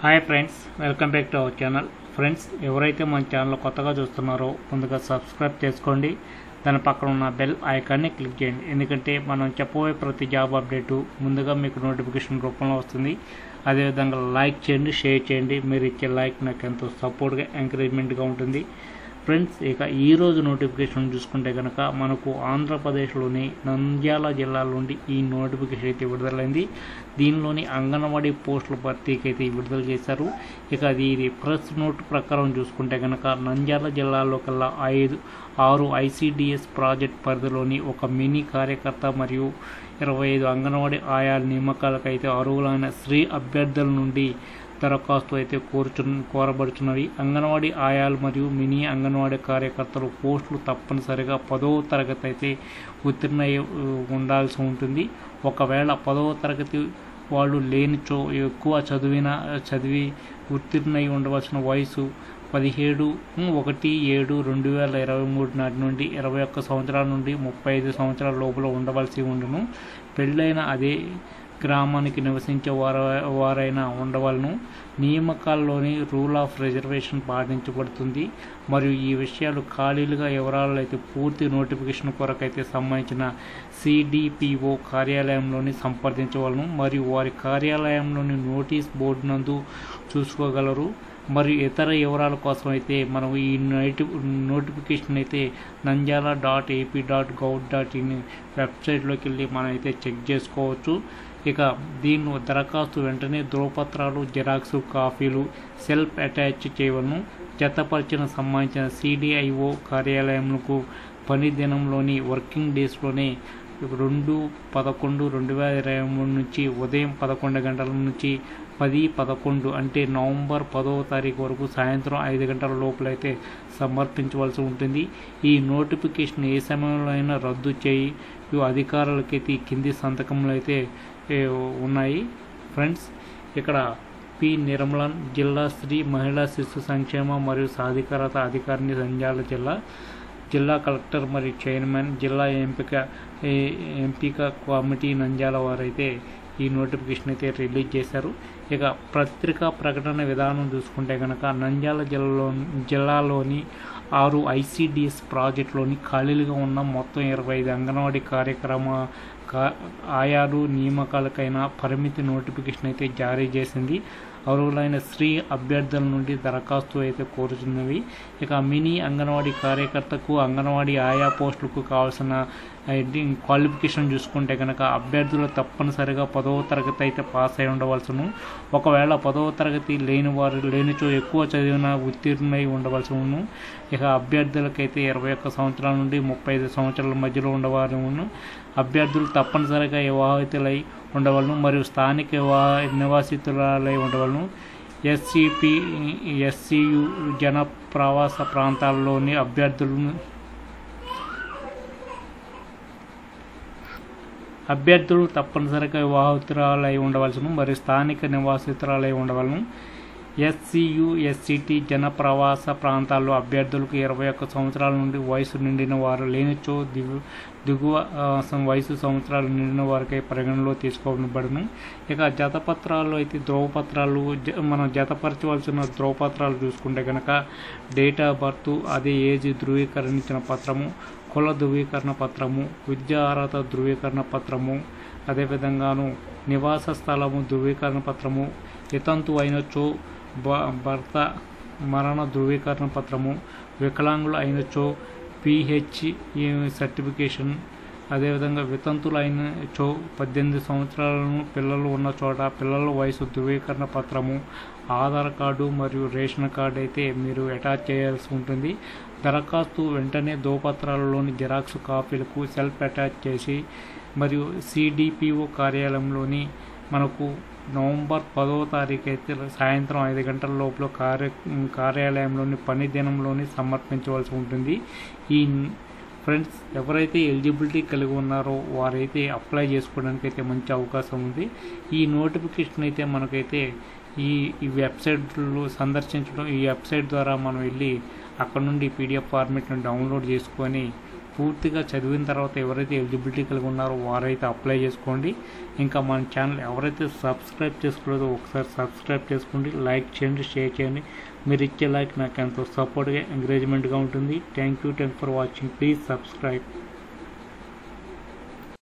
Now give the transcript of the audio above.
hi friends welcome back to our channel friends ఎవరైతే మన channel కొత్తగా చూస్తున్నారో ముందుగా సబ్స్క్రైబ్ చేసుకోండి దాని పక్కన ఉన్న బెల్ ఐకాన్ని క్లిక్ చేయండి ఎందుకంటే మనం చెప్పబోయే ప్రతి జాబ్ అప్డేటు ముందుగా మీకు నోటిఫికేషన్ రూపంలో వస్తుంది అదేవిధంగా లైక్ చేయండి షేర్ చేయండి మీరు ఇచ్చే లైక్ నాకు ఎంతో సపోర్ట్గా ఎంకరేజ్మెంట్గా ఉంటుంది ఫ్రెండ్స్ ఇక ఈరోజు నోటిఫికేషన్ చూసుకుంటే కనుక మనకు ఆంధ్రప్రదేశ్లోని నంద్యాల జిల్లా నుండి ఈ నోటిఫికేషన్ అయితే విడుదలైంది దీనిలోని అంగన్వాడీ పోస్టుల భర్తీకి అయితే విడుదల చేశారు ఇక అది ఇది ప్రెస్ నోట్ ప్రకారం చూసుకుంటే కనుక నంద్యాల జిల్లాలో కల్లా ఐదు ఆరు ఐసిడిఎస్ ప్రాజెక్ట్ పరిధిలోని ఒక మినీ కార్యకర్త మరియు ఇరవై ఐదు అంగన్వాడీ ఆయా నియామకాలకైతే అర్హులైన స్త్రీ అభ్యర్థుల నుండి దరఖాస్తు అయితే కోరుచు కోరబడుచున్నవి అంగన్వాడీ ఆయాలు మరియు మినీ అంగన్వాడీ కార్యకర్తలు పోస్టులు తప్పనిసరిగా పదవ తరగతి అయితే ఉత్తీర్ణ ఉండాల్సి ఉంటుంది ఒకవేళ పదవ తరగతి వాళ్ళు లేనిచో ఎక్కువ చదివిన చదివి ఉత్తీర్ణై ఉండవలసిన వయసు పదిహేడు ఒకటి ఏడు రెండు వేల ఇరవై మూడు నాటి నుండి ఇరవై ఒక్క సంవత్సరాల నుండి ముప్పై ఐదు సంవత్సరాల లోపల ఉండవలసి ఉండును పెళ్ళైన అదే గ్రామానికి నివసించే వార వారైనా ఉండవలను నియామకాల్లోని రూల్ ఆఫ్ రిజర్వేషన్ పాటించబడుతుంది మరియు ఈ విషయాలు ఖాళీలుగా వివరాలు అయితే పూర్తి నోటిఫికేషన్ కొరకైతే సంబంధించిన సిడిపిఓ కార్యాలయంలోని సంప్రదించవలను మరియు వారి కార్యాలయంలోని నోటీస్ బోర్డు నందు చూసుకోగలరు మరియు ఇతర వివరాల కోసం అయితే మనం ఈ నోటి నోటిఫికేషన్ అయితే Nandyal dot AP dot gov dot in వెబ్సైట్లోకి వెళ్ళి మనం అయితే చెక్ చేసుకోవచ్చు ఇక దీన్ని దరఖాస్తు వెంటనే ధృవపత్రాలు జిరాక్స్ కాపీలు సెల్ఫ్ అటాచ్ చేయవలను జతపరిచిన సంబంధించిన సిడిఐఓ కార్యాలయంకు పని దినంలోని వర్కింగ్ డేస్లోనే రెండు పదకొండు రెండు వేల ఇరవై మూడు నుంచి ఉదయం పదకొండు గంటల నుంచి పది పదకొండు అంటే నవంబర్ పదవ తారీఖు వరకు సాయంత్రం ఐదు గంటల లోపలైతే సమర్పించవలసి ఉంటుంది ఈ నోటిఫికేషన్ ఏ సమయంలో అయినా రద్దు చేయి అధికారులకైతే ఈ కింది సంతకంలో అయితే ఉన్నాయి ఫ్రెండ్స్ ఇక్కడ పి నిర్మలన్ జిల్లా స్త్రీ మహిళా శిశు సంక్షేమ మరియు సాధికారత అధికారిని నంద్యాల జిల్లా జిల్లా కలెక్టర్ మరియు చైర్మన్ జిల్లా ఎంపిక ఎంపిక కమిటీ నంద్యాల వారైతే ఈ నోటిఫికేషన్ అయితే రిలీజ్ చేశారు ఇక పత్రికా ప్రకటన విధానం చూసుకుంటే కనుక నంద్యాల జిల్లాలో జిల్లాలోని ఆరు ఐసిడిఎస్ ప్రాజెక్టులోని ఖాళీలుగా ఉన్న మొత్తం ఇరవై ఐదు అంగన్వాడీ కార్యక్రమ ఆయాలు నియామకాలకైనా పరిమితి నోటిఫికేషన్ అయితే జారీ చేసింది అర్హులైన స్త్రీ అభ్యర్థుల నుండి దరఖాస్తు అయితే కోరుతున్నవి ఇక మినీ అంగన్వాడీ కార్యకర్తకు అంగన్వాడీ ఆయా పోస్టులకు కావాల్సిన క్వాలిఫికేషన్ చూసుకుంటే కనుక అభ్యర్థులు తప్పనిసరిగా పదవ తరగతి అయితే పాస్ అయి ఉండవలసను ఒకవేళ పదవ తరగతి లేని వారు లేనిచో ఎక్కువ చదివిన ఉత్తీర్ణై ఉండవలసను ఇక అభ్యర్థులకైతే ఇరవై ఒక్క సంవత్సరాల నుండి ముప్పై ఐదు సంవత్సరాల మధ్యలో ఉండవారు అభ్యర్థులు తప్పనిసరిగా వివాహితులై ఉండవలను మరియు స్థానిక వివాహ నివాసితులై ఉండవలను ఎస్సిపి ఎస్సియు జన ప్రవాస ప్రాంతాల్లోని అభ్యర్థులను అభ్యర్థులు తప్పనిసరిగా వివాహితురాలై ఉండవలసిన మరియు స్థానిక నివాసితురాలై ఉండవలను ఎస్సీయు ఎస్సిటి జన ప్రవాస ప్రాంతాల్లో అభ్యర్థులకు ఇరవై ఒక్క సంవత్సరాల నుండి వయసు నిండిన వారు లేనిచో దిగు దిగువ వయసు సంవత్సరాలు నిండిన వారికై పరిగణలో తీసుకోబడను ఇక జతపత్రాలు అయితే ధ్రువపత్రాలు మనం జతపరచవలసిన ధ్రువపత్రాలు చూసుకుంటే కనుక డేట్ ఆఫ్ బర్త్ అదే ఏజ్ ధృవీకరించిన పత్రము కుల ధృవీకరణ పత్రము విద్యా అర్హత ధృవీకరణ పత్రము అదేవిధంగాను నివాస స్థలము ధృవీకరణ పత్రము ఇతంతు అయినచో భర్త మరణ ధృవీకరణ పత్రము వికలాంగులు అయినచో పిహెచ్ సర్టిఫికేషన్ అదేవిధంగా వితంతులు అయినచో పద్దెనిమిది సంవత్సరాలను పిల్లలు ఉన్న చోట పిల్లల వయసు ధృవీకరణ పత్రము ఆధార్ కార్డు మరియు రేషన్ కార్డు అయితే మీరు అటాచ్ చేయాల్సి ఉంటుంది దరఖాస్తు వెంటనే దోపత్రాలలోని జిరాక్స్ కాపీలకు సెల్ఫ్ అటాచ్ చేసి మరియు సిడిపిఓ కార్యాలయంలోని మనకు నవంబర్ పదవ తారీఖు అయితే సాయంత్రం ఐదు గంటల లోపల కార్య కార్యాలయంలోని పని దినంలోని సమర్పించవలసి ఉంటుంది ఈ ఫ్రెండ్స్ ఎవరైతే ఎలిజిబిలిటీ కలిగి ఉన్నారో వారైతే అప్లై చేసుకోవడానికి అయితే మంచి అవకాశం ఉంది ఈ నోటిఫికేషన్ అయితే మనకైతే ఈ ఈ వెబ్సైట్లు సందర్శించడం ఈ వెబ్సైట్ ద్వారా మనం వెళ్ళి అక్కడ నుండి పీడిఎఫ్ ఫార్మేట్ను డౌన్లోడ్ చేసుకొని పూర్తిగా చదివిన తర్వాత ఎవరైతే ఎలిజిబిలిటీ కలిగి ఉన్నారో వారైతే అప్లై చేసుకోండి ఇంకా మన ఛానల్ ఎవరైతే సబ్స్క్రైబ్ చేసుకోలేదో ఒకసారి సబ్స్క్రైబ్ చేసుకోండి లైక్ చేయండి షేర్ చేయండి మీరు ఇచ్చే లైక్ నాకు ఎంతో సపోర్ట్గా ఎంకరేజ్మెంట్గా ఉంటుంది thank you thank for watching please subscribe